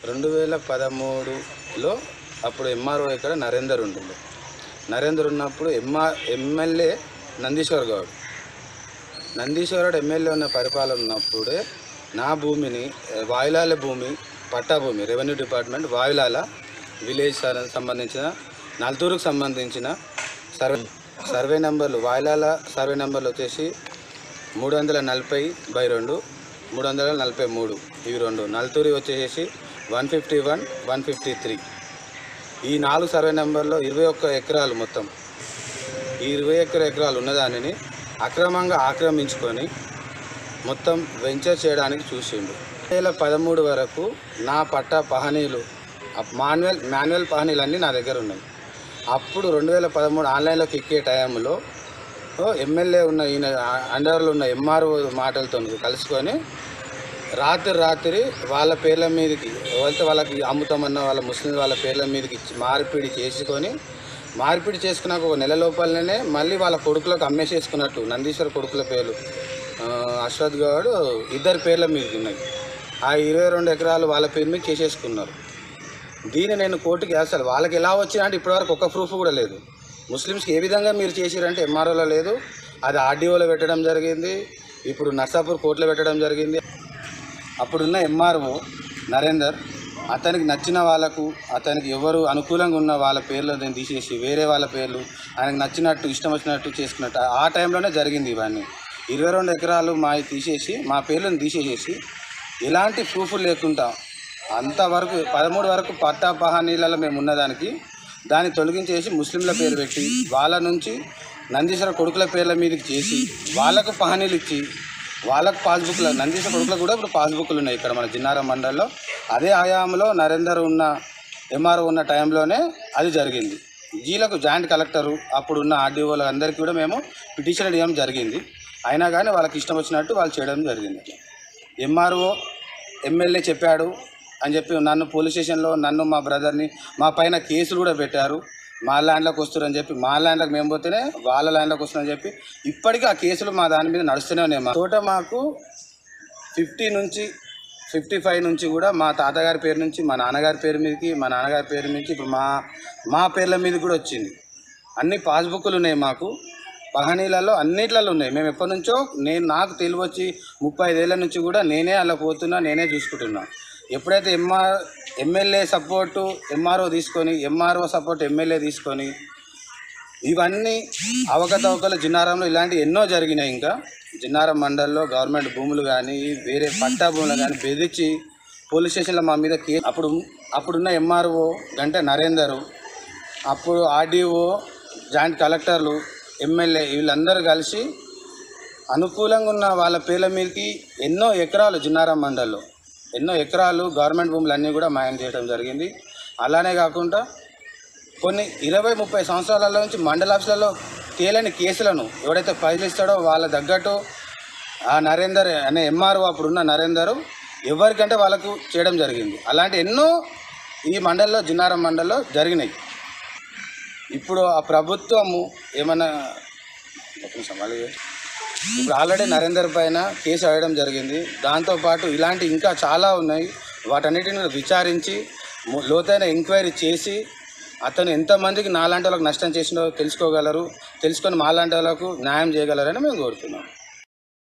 రెండు వేల పదమూడులో అప్పుడు ఎంఆర్ఓ ఇక్కడ నరేందర్ ఉంటుండే నరేందర్ ఉన్నప్పుడు ఎంఆర్ ఎమ్మెల్యే నందీశ్వర్ గౌడ్ నందీశ్వరుడు ఎమ్మెల్యే ఉన్న పరిపాలన ఉన్నప్పుడే నా భూమిని ఏ, వాయులాల భూమి పట్టా భూమి రెవెన్యూ డిపార్ట్మెంట్ వాయులాల విలేజ్ సర్- సంబంధించిన నల్తూరుకు సంబంధించిన సర్వే సర్వే నెంబర్లు వాయులాల సర్వే నెంబర్లు వచ్చేసి మూడు వందల నలభై బై రెండు మూడు వందల నలభై మూడు ఇవి రెండు నల్తూరి వచ్చేసి one fifty one one fifty three ఈ నాలుగు సర్వే నెంబర్లో ఇరవై ఒక్క ఎకరాలు మొత్తం ఈ ఇరవై ఎకర ఎకరాలు ఉన్నదానిని అక్రమంగా ఆక్రమించుకొని మొత్తం వెంచర్ చేయడానికి చూసిండు రెండు వేల పదమూడు వరకు నా పట్ట పహనీలు మాన్యువల్ మాన్యువల్ పహనీలు అన్నీ నా దగ్గర ఉన్నాయి అప్పుడు రెండు వేల పదమూడు ఆన్లైన్లోకి ఎక్కే టైంలో ఓ ఎమ్మెల్యే ఉన్న ఈయన అండర్లో ఉన్న ఎంఆర్ఓ మాటలతో కలుసుకొని రాత్రి రాత్రి వాళ్ళ పేర్ల మీదకి ఎవరైతే వాళ్ళకి అమ్ముతామన్న వాళ్ళ ముస్లిం వాళ్ళ పేర్ల మీదకి ఇచ్చి మార్పిడి చేసుకొని మార్పిడి చేసుకున్నాక ఒక నెల లోపలనే మళ్ళీ వాళ్ళ కొడుకులకు అమ్మేసేసుకున్నట్టు నందీశ్వర కొడుకుల పేర్లు ఆ, అశ్వథ్ గౌడ్ ఇద్దరి పేర్ల మీదకి ఉన్నాయి ఆ ఇరవై రెండు ఎకరాలు వాళ్ళ పేరు మీద చేసేసుకున్నారు దీన్ని నేను కోర్టుకి అసలు వాళ్ళకి ఎలా వచ్చినా అంటే ఇప్పటివరకు ఒక ప్రూఫ్ కూడా లేదు ముస్లిమ్స్కి ఏ విధంగా మీరు చేసిరంటే ఎంఆర్ఓలో లేదు అది ఆర్డీఓలో పెట్టడం జరిగింది ఇప్పుడు నర్సాపూర్ కోర్టులో పెట్టడం జరిగింది అప్పుడున్న ఎంఆర్ఓ నరేందర్ అతనికి నచ్చిన వాళ్ళకు అతనికి ఎవరు అనుకూలంగా ఉన్న వాళ్ళ పేర్లు నేను తీసేసి వేరే వాళ్ళ పేర్లు ఆయనకు నచ్చినట్టు ఇష్టం వచ్చినట్టు చేసుకున్నట్టు ఆ టైంలోనే జరిగింది ఇవన్నీ ఇరవై రెండు ఎకరాలు మా తీసేసి మా పేర్లను తీసేసేసి ఎలాంటి ప్రూఫ్ లేకుండా అంతవరకు పదమూడు వరకు పట్టా పహానీలలో మేము ఉన్నదానికి దాన్ని తొలగించేసి ముస్లింల పేరు పెట్టి వాళ్ళ నుంచి నందీశ్వర కొడుకుల పేర్ల మీదకి చేసి వాళ్ళకు పహానీలు ఇచ్చి వాళ్ళకు పాస్బుక్లు నందీశ్వర కొడుకులకు కూడా ఇప్పుడు పాస్బుక్లు ఉన్నాయి ఇక్కడ మన జిన్నారం మండలంలో అదే ఆయామంలో నరేందర్ ఉన్న ఎంఆర్ఓ ఉన్న టైంలోనే అది జరిగింది జీలకు జాయింట్ కలెక్టరు అప్పుడున్న ఆర్డీఓలు అందరికీ కూడా మేము పిటిషన్ ఇవ్వడం జరిగింది అయినా కానీ వాళ్ళకి ఇష్టం వచ్చినట్టు వాళ్ళు చేయడం జరిగింది ఎంఆర్ఓ ఎమ్మెల్యే చెప్పాడు అని చెప్పి నన్ను పోలీస్ స్టేషన్లో నన్ను మా బ్రదర్ని మా పైన కేసులు కూడా పెట్టారు మా ల్యాండ్లోకి వస్తారని చెప్పి మా ల్యాండ్లోకి మేము పోతేనే వాళ్ళ ల్యాండ్లోకి వస్తారని చెప్పి ఇప్పటికీ ఆ కేసులు మా దాని మీద నడుస్తూనే ఉన్నాయి మా తోట మాకు ఫిఫ్టీ నుంచి ఫిఫ్టీ ఫైవ్ నుంచి కూడా మా తాతగారి పేరు నుంచి మా నాన్నగారి పేరు మీదకి మా నాన్నగారి పేరు మీదకి ఇప్పుడు మా మా పేర్ల మీద కూడా వచ్చింది అన్ని పాస్బుక్లు ఉన్నాయి మాకు పహనీలలో అన్నిట్లలో ఉన్నాయి మేము ఎప్పటి నుంచో నేను నాకు తెలివి వచ్చి ముప్పై ఐదేళ్ల నుంచి కూడా నేనే అలా పోతున్నా నేనే చూసుకుంటున్నా ఎప్పుడైతే ఎంఆర్ ఎమ్మెల్యే సపోర్టు ఎంఆర్ఓ తీసుకొని ఎంఆర్ఓ సపోర్ట్ ఎమ్మెల్యే తీసుకొని ఇవన్నీ అవకతవకలు జిన్నారంలో ఇలాంటివి ఎన్నో జరిగినాయి ఇంకా జిన్నారం మండల్లో గవర్నమెంట్ భూములు కానీ వేరే పట్టా భూములు కానీ బెదిరించి పోలీస్ స్టేషన్లో మా మీద కే అప్పుడు అప్పుడున్న ఎంఆర్ఓ గంట నరేందరు అప్పుడు ఆర్డీఓ జాయింట్ కలెక్టర్లు ఎమ్మెల్యే వీళ్ళందరూ కలిసి అనుకూలంగా ఉన్న వాళ్ళ పేర్ల మీదకి ఎన్నో ఎకరాలు జిన్నారం మండల్లో ఎన్నో ఎకరాలు గవర్నమెంట్ భూములు అన్నీ కూడా మాయం చేయడం జరిగింది అలానే కాకుండా కొన్ని ఇరవై ముప్పై సంవత్సరాల నుంచి మండల ఆఫీసులలో తేలని కేసులను ఎవడైతే ఫైల్ ఇస్తాడో వాళ్ళ తగ్గట్టు ఆ నరేందర్ అనే ఎంఆర్ఓ అప్పుడున్న నరేందరు ఎవరికంటే వాళ్ళకు చేయడం జరిగింది అలాంటి ఎన్నో ఈ మండల్లో జిన్నారం మండల్లో జరిగినాయి ఇప్పుడు ఆ ప్రభుత్వము ఏమన్నా ఒక నిమిషం మళ్ళీ ఇప్పుడు ఆల్రెడీ నరేందర్ పైన కేసు వేయడం జరిగింది దాంతోపాటు ఇలాంటి ఇంకా చాలా ఉన్నాయి వాటన్నిటిని విచారించి ము- లోతైన ఎంక్వైరీ చేసి అతను ఎంతమందికి నాలాంటి వాళ్ళకి నష్టం చేసినో తెలుసుకోగలరు తెలుసుకొని మాలాంటి వాళ్ళకు న్యాయం చేయగలరని మేము కోరుతున్నాం